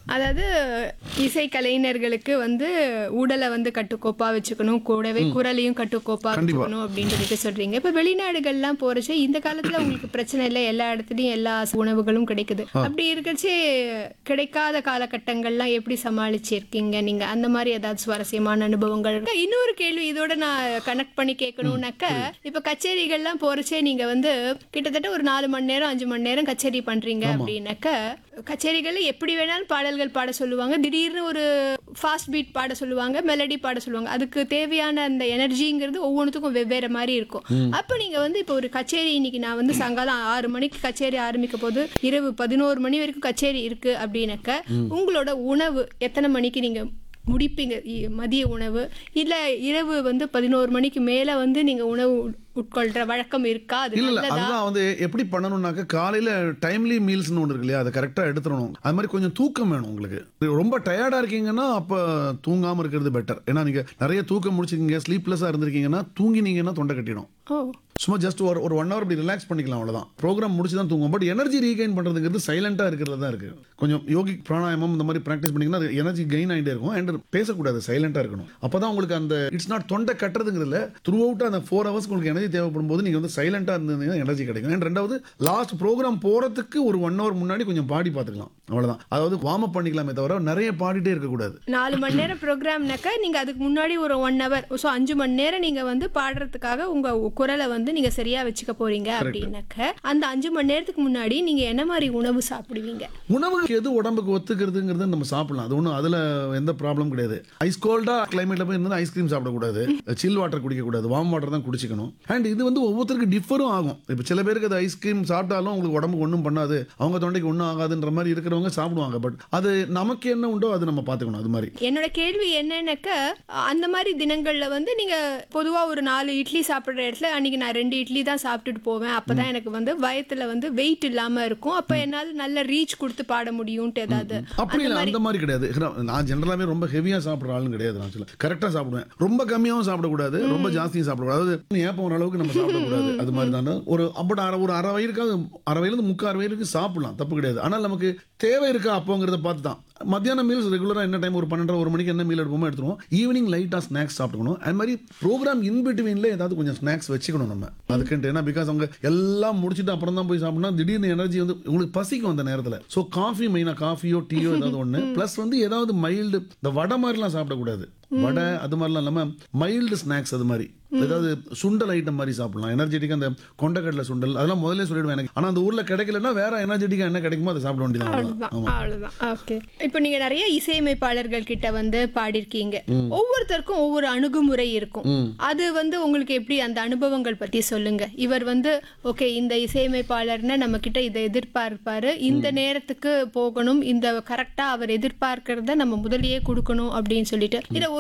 அதாவது இசை கலைஞர்களுக்கு வந்து உடலை வந்து கட்டுக்கோப்பா வச்சுக்கணும் கூடவே குரலையும் கட்டுக்கோப்பா வச்சுக்கணும் அப்படின்னு சொல்லிட்டு சொல்றீங்க இப்ப வெளிநாடுகள்லாம் போறச்சு இந்த காலத்துல உங்களுக்கு பிரச்சனை இல்லை எல்லா இடத்துலயும் எல்லா உணவுகளும் கிடைக்குது அப்படி இருக்கச்சு கிடைக்காத காலகட்டங்கள்லாம் எப்படி சமாளிச்சிருக்கீங்க நீங்க அந்த மாதிரி ஏதாவது சுவாரஸ்யமான அனுபவங்கள் இன்னொரு கேள்வி இதோட நான் கனெக்ட் பண்ணி கேட்கணும்னாக்க இப்ப கச்சேரிகள்லாம் போறச்சே நீங்க வந்து கிட்டத்தட்ட ஒரு நாலு மணி நேரம் அஞ்சு மணி நேரம் கச்சேரி பண்றீங்க அப்படின்னாக்க கச்சேரிகள்ல எப்படி வேணாலும் பாடல்கள் பாட சொல்லுவாங்க திடீர்னு ஒரு ஃபாஸ்ட் பீட் பாட சொல்லுவாங்க மெலடி பாட சொல்லுவாங்க அதுக்கு தேவையான அந்த எனர்ஜிங்கிறது ஒவ்வொன்றுத்துக்கும் வெவ்வேறு மாதிரி இருக்கும் அப்போ நீங்க வந்து இப்போ ஒரு கச்சேரி இன்னைக்கு நான் வந்து சாயங்காலம் ஆறு மணிக்கு கச்சேரி ஆரம்பிக்க போது இரவு பதினோரு மணி வரைக்கும் கச்சேரி இருக்கு அப்படின்னாக்க உங்களோட உணவு எத்தனை மணிக்கு நீங்க முடிப்பீங்க இ- மதிய உணவு இல்ல இரவு வந்து பதினோரு மணிக்கு மேல வந்து நீங்க உணவு உட்- உட்கொள்ற வழக்கம் இருக்கா அது இல்ல இல்ல நல்லதா அதுதான் வந்து எப்படி பண்ணணும்னாக்க காலையில டைம்லி மீல்ஸ்னு ஒன்று இருக்கு இல்லையா அதை கரெக்டா எடுத்துடணும் அது மாதிரி கொஞ்சம் தூக்கம் வேணும் உங்களுக்கு ரொம்ப டயர்டா இருக்கீங்கன்னா அப்ப தூங்காம இருக்கிறது பெட்டர் ஏன்னா நீங்க நிறைய தூக்கம் முடிச்சிருக்கீங்க ஸ்லீப்லெஸ்ஸா இருந்திருக்கீங்கன்னா தூங்கினீங்கன்னா தொண்டை கட்டிடும் ஓ சும்மா ஜஸ்ட் ஒரு ஒரு ஒன் ஹவர் இப்படி ரிலாக்ஸ் பண்ணிக்கலாம் அவ்வளவுதான் ப்ரோக்ராம் முடிச்சு தான் தூங்கும் பட் எனர்ஜி ரீகைன் பண்றதுங்கிறது சைலண்டா இருக்கிறது தான் இருக்கு கொஞ்சம் யோகிக் பிராணாயாமம் இந்த மாதிரி ப்ராக்டிஸ் பண்ணீங்கன்னா அது எனர்ஜி கெயின் ஆகிட்டே இருக்கும் அண்ட் பேசக்கூடாது சைலண்டா இருக்கணும் அப்பதான் உங்களுக்கு அந்த இட்ஸ் நாட் தொண்டை கட்டுறதுங்கிறதுல த்ரூ அவுட் அந்த ஃபோர் ஹவர்ஸ் உங்களுக்கு எனர்ஜி தேவைப்படும் போது நீங்க வந்து சைலண்டா இருந்தீங்கன்னா எனர்ஜி கிடைக்கும் அண்ட் ரெண்டாவது லாஸ்ட் ப்ரோக்ராம் போறதுக்கு ஒரு ஒன் ஹவர் முன்னாடி கொஞ்சம் பாடி பார்த்துக்கலாம் அவ்வளவுதான் அதாவது வார்ம் அப் பண்ணிக்கலாமே தவிர நிறைய பாடிட்டே இருக்கக்கூடாது நாலு மணி நேரம் ப்ரோக்ராம்னாக்கா நீங்க அதுக்கு முன்னாடி ஒரு ஒன் ஹவர் ஸோ அஞ்சு மணி நேரம் நீங்க வந்து பாடுறதுக்காக உங்க குரலை வந்து நீங்க சரியா வச்சுக்க போறீங்க அப்படின்னாக்க அந்த அஞ்சு மணி நேரத்துக்கு முன்னாடி நீங்க என்ன மாதிரி உணவு சாப்பிடுவீங்க உணவுக்கு எது உடம்புக்கு ஒத்துக்கிறதுங்கிறது நம்ம சாப்பிடலாம் அது ஒன்றும் அதில் எந்த ப்ராப்ளம் கிடையாது ஐஸ் கோல்டா கிளைமேட்ல போய் இருந்தால் ஐஸ்கிரீம் சாப்பிடக்கூடாது சில் வாட்டர் குடிக்கக்கூடாது வார்ம் வாட்டர் தான் குடிச்சிக்கணும் அண்ட் இது வந்து ஒவ்வொருத்தருக்கு டிஃபரும் ஆகும் இப்போ சில பேருக்கு அது ஐஸ்கிரீம் சாப்பிட்டாலும் உங்களுக்கு உடம்புக்கு ஒன்றும் பண்ணாது அவங்க தொண்டைக்கு ஒன்றும் ஆகாதுன்ற மாதிரி இருக்கிறவங்க சாப்பிடுவாங்க பட் அது நமக்கு என்ன உண்டோ அது நம்ம பார்த்துக்கணும் அது மாதிரி என்னோட கேள்வி என்னன்னாக்க அந்த மாதிரி தினங்கள்ல வந்து நீங்க பொதுவா ஒரு நாலு இட்லி சாப்பிடுற இடத்துல அன்னைக்கு நான் ரெண்டு இட்லி தான் சாப்பிட்டுட்டு போவேன் அப்பதான் எனக்கு வந்து வயத்துல வந்து வெயிட் இல்லாம இருக்கும் அப்ப என்னால நல்ல ரீச் கொடுத்து பாட முடியும்ட்டு ஏதாவது அப்படி இல்லை அந்த மாதிரி கிடையாது நான் ஜென்ரலாகவே ரொம்ப ஹெவியாக சாப்பிட்ற ஆளும் கிடையாது நான் சொல்ல கரெக்டாக சாப்பிடுவேன் ரொம்ப கம்மியாகவும் சாப்பிடக்கூடாது ரொம்ப ஜாஸ்தியும் சாப்பிடக்கூடாது அதாவது ஏப்பம் ஒரு அளவுக்கு நம்ம சாப்பிடக்கூடாது அது மாதிரி தானே ஒரு அப்படி அரை ஒரு அரை வயிறுக்காக அரை வயிறுலேருந்து முக்கால் வயிறுக்கு சாப்பிடலாம் தப்பு கிடையாது ஆனால் நமக்கு தேவை இருக்கா அப்போங்கிறத பார்த்து தான் மத்தியானம் மீல்ஸ் ரெகுலராக என்ன டைம் ஒரு பன்னெண்டரை ஒரு மணிக்கு என்ன மீல் எடுப்போமோ எடுத்துருவோம் ஈவினிங் லைட்டாக ஸ்நாக்ஸ் சாப்பிட்டுக்கணும் அது மாதிரி ப்ரோக்ராம் இன் பிட்வீனில் ஏதாவது கொஞ்சம் ஸ்நாக்ஸ் வச்சுக்கணும் நம்ம அதுக்குன்ட்டு ஏன்னா பிகாஸ் அவங்க எல்லாம் முடிச்சுட்டு அப்புறம் தான் போய் சாப்பிடணும் திடீர்னு எனர்ஜி வந்து உங்களுக்கு பசிக்கும் அந்த நேரத்தில் ஸோ காஃபி மெயினாக காஃபியோ டீயோ ஏதாவது ஒன்று ப்ளஸ் வந்து ஏதாவது மைல்டு இந்த வடை மாதிரிலாம் சாப்பிடக்கூடாது வடை அது மாதிரிலாம் இல்லாமல் மைல்டு ஸ்நாக்ஸ் அது மாதிரி ஏதாவது சுண்டல் ஐட்டம் மாதிரி சாப்பிடலாம் எனர்ஜெட்டிக்காக அந்த கொண்டக்கடலை சுண்டல் அதெல்லாம் முதல்ல சொல்லிடுவேன் எனக்கு ஆனால் அந்த ஊரில் கிடைக்கலன்னா வேற எனர்ஜெட்டிக்காக என்ன கிடைக்குமோ அதை சாப்பிட வேண்டியதான் அவ்வளவுதான். அவ்வளவுதான் அவ்வளவுதான் ஓகே இப்போ நீங்க நிறைய இசையமைப்பாளர்கள் கிட்ட வந்து பாடிருக்கீங்க ஒவ்வொருத்தருக்கும் ஒவ்வொரு அணுகுமுறை இருக்கும் அது வந்து உங்களுக்கு எப்படி அந்த அனுபவங்கள் பத்தி சொல்லுங்க இவர் வந்து ஓகே இந்த இசையமைப்பாளர்னா நம்ம கிட்ட இதை எதிர்பார்ப்பாரு இந்த நேரத்துக்கு போகணும் இந்த கரெக்டா அவர் எதிர்பார்க்கறத நம்ம முதல்லயே கொடுக்கணும் அப்படின்னு சொல்லிட்டு இதை